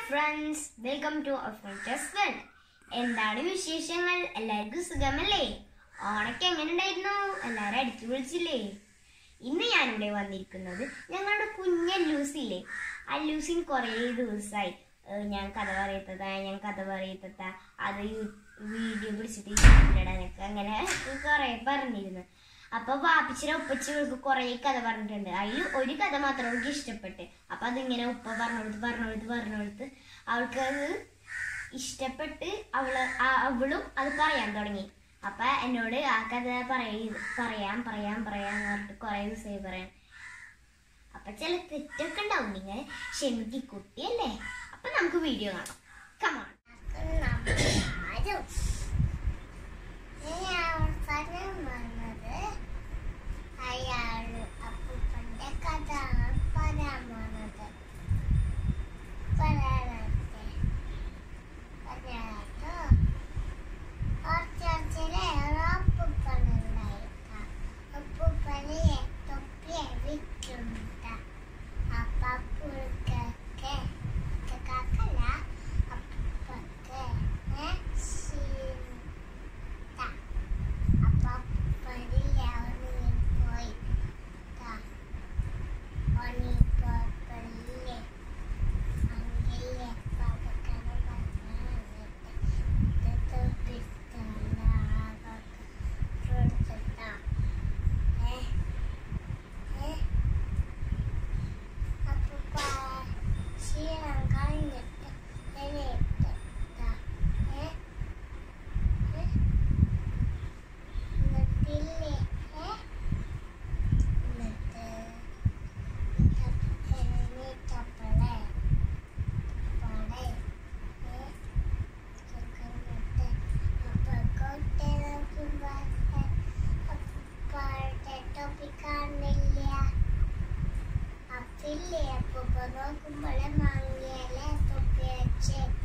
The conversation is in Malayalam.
ഫ്രണ്ട്സ് വെൽക്കം ടു അഫ്രിറ്റസ് വേൾഡ് എന്താണ് വിശേഷങ്ങൾ എല്ലാവർക്കും സുഖമല്ലേ ഓണൊക്കെ എങ്ങനെ ഉണ്ടായിരുന്നു എല്ലാവരും അടിച്ചു വിളിച്ചില്ലേ ഇന്ന് ഞാനിവിടെ വന്നിരിക്കുന്നത് ഞങ്ങളുടെ കുഞ്ഞല്ലൂസില്ലേ അല്ലൂസിന് കുറേ ദിവസമായി ഏഹ് ഞാൻ കഥ പറയത്തതാ ഞാൻ കഥ പറയത്തത്ത അത് യൂ- വീഡിയോ പിടിച്ചിട്ട് യൂട്യൂബിലിടാനൊക്കെ അങ്ങനെ കുറേ പറഞ്ഞിരുന്നു അപ്പൊ വാപ്പിച്ചിനെ ഉപ്പച്ചികൾക്ക് കുറേ കഥ പറഞ്ഞിട്ടുണ്ട് അതിൽ ഒരു കഥ മാത്രം അവൾക്ക് ഇഷ്ടപ്പെട്ട് അപ്പൊ അതിങ്ങനെ ഉപ്പ പറഞ്ഞുകൊടുത്ത് പറഞ്ഞുകൊടുത്ത് പറഞ്ഞുകൊടുത്ത് അവൾക്ക് അത് ഇഷ്ടപ്പെട്ട് അവള് ആ- അവളും അത് പറയാൻ തുടങ്ങി അപ്പൊ എന്നോട് ആ കഥ പറയ പറയാം പറയാം പറയാം എന്ന് പറഞ്ഞിട്ട് കുറേ ദിവസമായി പറയാൻ അപ്പൊ ചില തെറ്റൊക്കെ ഉണ്ടാവും നിങ്ങൾ ക്ഷമിക്ക് കുട്ടിയല്ലേ അപ്പൊ നമുക്ക് വീഡിയോ കാണാം കമാൺ അവസാനം വന്നത് അയാള് അപ്പൂപ്പന്റെ കഥ പറയാൻ പോണത് പറയാനത്തെ പറയാട്ടോ ഓർച്ചാച്ചിലെ ഒരപ്പൂപ്പനുണ്ടായിരിക്കാം അപ്പൂപ്പന് തൊപ്പിയെ വിറ്റുണ്ട അപ്പൂക്കൊക്കെ കാക്കല്ല അപ്പൂപ്പക്ക് ഏ ശീല അപ്പൂപ്പന് അവന് പോയി ഓണി പോപ്പല്ലേ അങ്കിലെ പാപക്കന പറഞ്ഞിട്ട് പിസ്തല കൊടുത്തിട്ട ഏ ഏ അപ്പൂപ്പ ക്ഷീണം കഴിഞ്ഞിട്ട് എണീറ്റ് ഏ ഏ എന്നിട്ടില്ലേ ഏ എന്നിട്ട് എണീറ്റപ്പളേ പടേ ഏ ചുക്കന്നിട്ട് അപ്പൊ കൊട്ടെ നോക്കുമ്പോ അപ്പാടെ ടോപ്പി കാണില്ല അപ്പില്ലേ അപ്പൊ നോക്കുമ്പോഴേ മങ്ങിയല്ലേ തൊപ്പി വെച്ച്